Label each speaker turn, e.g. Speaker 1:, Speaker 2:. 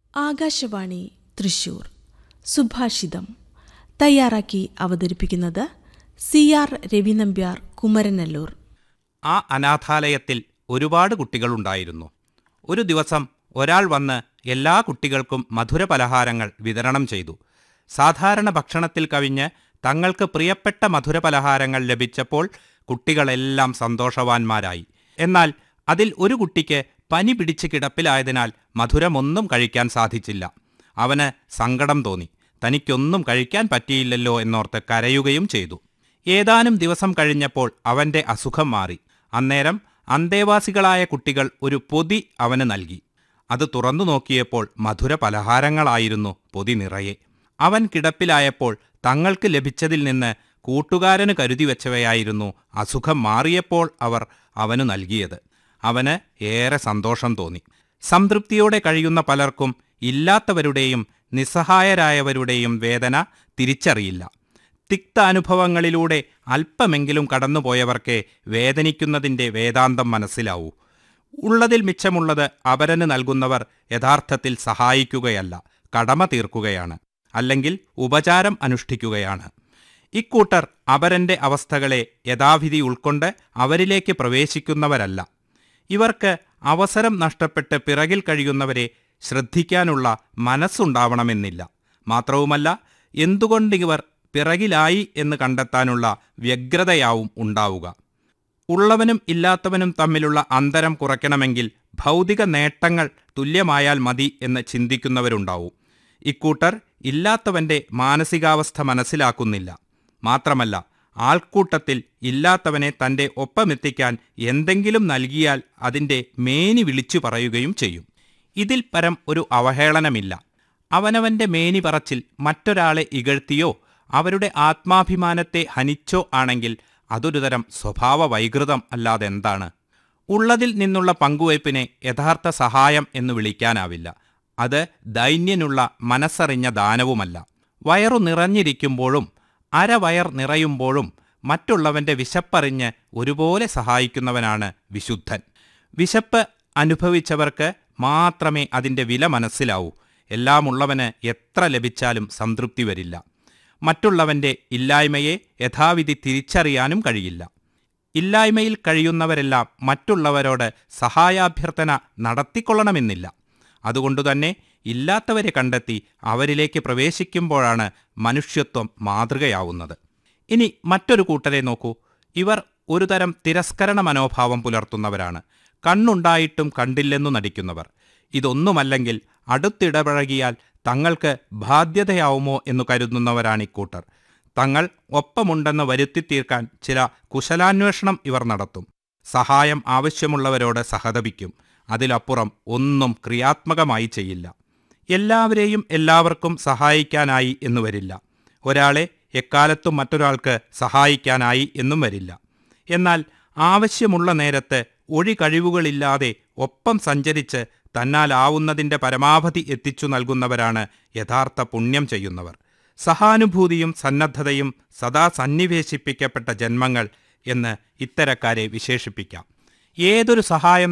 Speaker 1: ആകാശവാണി തൃശൂർ സുഭാഷിതം തയ്യാറാക്കി അവതരിപ്പിക്കുന്നത് സി ആർ രവിനമ്പ്യാർ കുമരനല്ലൂർ
Speaker 2: ആ അനാഥാലയത്തിൽ ഒരുപാട് കുട്ടികളുണ്ടായിരുന്നു ഒരു ദിവസം ഒരാൾ വന്ന് എല്ലാ കുട്ടികൾക്കും മധുരപലഹാരങ്ങൾ വിതരണം ചെയ്തു സാധാരണ ഭക്ഷണത്തിൽ കവിഞ്ഞ് തങ്ങൾക്ക് പ്രിയപ്പെട്ട മധുരപലഹാരങ്ങൾ ലഭിച്ചപ്പോൾ കുട്ടികളെല്ലാം സന്തോഷവാന്മാരായി എന്നാൽ അതിൽ ഒരു കുട്ടിക്ക് പനി പിടിച്ച് കിടപ്പിലായതിനാൽ മധുരമൊന്നും കഴിക്കാൻ സാധിച്ചില്ല അവന് സങ്കടം തോന്നി തനിക്കൊന്നും കഴിക്കാൻ പറ്റിയില്ലല്ലോ എന്നോർത്ത് കരയുകയും ചെയ്തു ഏതാനും ദിവസം കഴിഞ്ഞപ്പോൾ അവന്റെ അസുഖം മാറി അന്നേരം അന്തേവാസികളായ കുട്ടികൾ ഒരു പൊതി അവന് നൽകി അത് തുറന്നു നോക്കിയപ്പോൾ മധുര പലഹാരങ്ങളായിരുന്നു പൊതി നിറയെ അവൻ കിടപ്പിലായപ്പോൾ തങ്ങൾക്ക് ലഭിച്ചതിൽ നിന്ന് കൂട്ടുകാരന് കരുതി വെച്ചവയായിരുന്നു അസുഖം മാറിയപ്പോൾ അവർ അവനു നൽകിയത് അവന് ഏറെ സന്തോഷം തോന്നി സംതൃപ്തിയോടെ കഴിയുന്ന പലർക്കും ഇല്ലാത്തവരുടെയും നിസ്സഹായരായവരുടെയും വേദന തിരിച്ചറിയില്ല തിക്ത അനുഭവങ്ങളിലൂടെ അല്പമെങ്കിലും കടന്നുപോയവർക്കേ വേദനിക്കുന്നതിൻ്റെ വേദാന്തം മനസ്സിലാവൂ ഉള്ളതിൽ മിച്ചമുള്ളത് അപരന് നൽകുന്നവർ യഥാർത്ഥത്തിൽ സഹായിക്കുകയല്ല കടമ തീർക്കുകയാണ് അല്ലെങ്കിൽ ഉപചാരം അനുഷ്ഠിക്കുകയാണ് ഇക്കൂട്ടർ അപരന്റെ അവസ്ഥകളെ യഥാവിധി ഉൾക്കൊണ്ട് അവരിലേക്ക് പ്രവേശിക്കുന്നവരല്ല ഇവർക്ക് അവസരം നഷ്ടപ്പെട്ട് പിറകിൽ കഴിയുന്നവരെ ശ്രദ്ധിക്കാനുള്ള മനസ്സുണ്ടാവണമെന്നില്ല മാത്രവുമല്ല എന്തുകൊണ്ട് ഇവർ പിറകിലായി എന്ന് കണ്ടെത്താനുള്ള വ്യഗ്രതയാവും ഉണ്ടാവുക ഉള്ളവനും ഇല്ലാത്തവനും തമ്മിലുള്ള അന്തരം കുറയ്ക്കണമെങ്കിൽ ഭൗതിക നേട്ടങ്ങൾ തുല്യമായാൽ മതി എന്ന് ചിന്തിക്കുന്നവരുണ്ടാവും ഇക്കൂട്ടർ ഇല്ലാത്തവന്റെ മാനസികാവസ്ഥ മനസ്സിലാക്കുന്നില്ല മാത്രമല്ല ആൾക്കൂട്ടത്തിൽ ഇല്ലാത്തവനെ തന്റെ ഒപ്പമെത്തിക്കാൻ എന്തെങ്കിലും നൽകിയാൽ അതിന്റെ മേനി വിളിച്ചു പറയുകയും ചെയ്യും ഇതിൽ പരം ഒരു അവഹേളനമില്ല അവനവന്റെ മേനി പറച്ചിൽ മറ്റൊരാളെ ഇകഴ്ത്തിയോ അവരുടെ ആത്മാഭിമാനത്തെ ഹനിച്ചോ ആണെങ്കിൽ അതൊരു തരം സ്വഭാവ വൈകൃതം അല്ലാതെ എന്താണ് ഉള്ളതിൽ നിന്നുള്ള പങ്കുവയ്പ്പിനെ യഥാർത്ഥ സഹായം എന്ന് വിളിക്കാനാവില്ല അത് ദൈന്യനുള്ള മനസ്സറിഞ്ഞ ദാനവുമല്ല വയറു നിറഞ്ഞിരിക്കുമ്പോഴും അരവയർ നിറയുമ്പോഴും മറ്റുള്ളവന്റെ വിശപ്പറിഞ്ഞ് ഒരുപോലെ സഹായിക്കുന്നവനാണ് വിശുദ്ധൻ വിശപ്പ് അനുഭവിച്ചവർക്ക് മാത്രമേ അതിൻ്റെ വില മനസ്സിലാവൂ എല്ലാമുള്ളവന് എത്ര ലഭിച്ചാലും സംതൃപ്തി വരില്ല മറ്റുള്ളവന്റെ ഇല്ലായ്മയെ യഥാവിധി തിരിച്ചറിയാനും കഴിയില്ല ഇല്ലായ്മയിൽ കഴിയുന്നവരെല്ലാം മറ്റുള്ളവരോട് സഹായാഭ്യർത്ഥന നടത്തിക്കൊള്ളണമെന്നില്ല അതുകൊണ്ടുതന്നെ ഇല്ലാത്തവരെ കണ്ടെത്തി അവരിലേക്ക് പ്രവേശിക്കുമ്പോഴാണ് മനുഷ്യത്വം മാതൃകയാവുന്നത് ഇനി മറ്റൊരു കൂട്ടരെ നോക്കൂ ഇവർ ഒരുതരം തിരസ്കരണ മനോഭാവം പുലർത്തുന്നവരാണ് കണ്ണുണ്ടായിട്ടും കണ്ടില്ലെന്നു നടിക്കുന്നവർ ഇതൊന്നുമല്ലെങ്കിൽ അടുത്തിടപഴകിയാൽ തങ്ങൾക്ക് ബാധ്യതയാവുമോ എന്നു കരുതുന്നവരാണ് ഇക്കൂട്ടർ തങ്ങൾ ഒപ്പമുണ്ടെന്ന് വരുത്തി തീർക്കാൻ ചില കുശലാന്വേഷണം ഇവർ നടത്തും സഹായം ആവശ്യമുള്ളവരോട് സഹതപിക്കും അതിലപ്പുറം ഒന്നും ക്രിയാത്മകമായി ചെയ്യില്ല എല്ലാവരെയും എല്ലാവർക്കും സഹായിക്കാനായി എന്നു വരില്ല ഒരാളെ എക്കാലത്തും മറ്റൊരാൾക്ക് സഹായിക്കാനായി എന്നും വരില്ല എന്നാൽ ആവശ്യമുള്ള നേരത്ത് ഒഴി കഴിവുകളില്ലാതെ ഒപ്പം സഞ്ചരിച്ച് തന്നാലാവുന്നതിൻ്റെ പരമാവധി എത്തിച്ചു നൽകുന്നവരാണ് യഥാർത്ഥ പുണ്യം ചെയ്യുന്നവർ സഹാനുഭൂതിയും സന്നദ്ധതയും സദാ സന്നിവേശിപ്പിക്കപ്പെട്ട ജന്മങ്ങൾ എന്ന് ഇത്തരക്കാരെ വിശേഷിപ്പിക്കാം ഏതൊരു സഹായം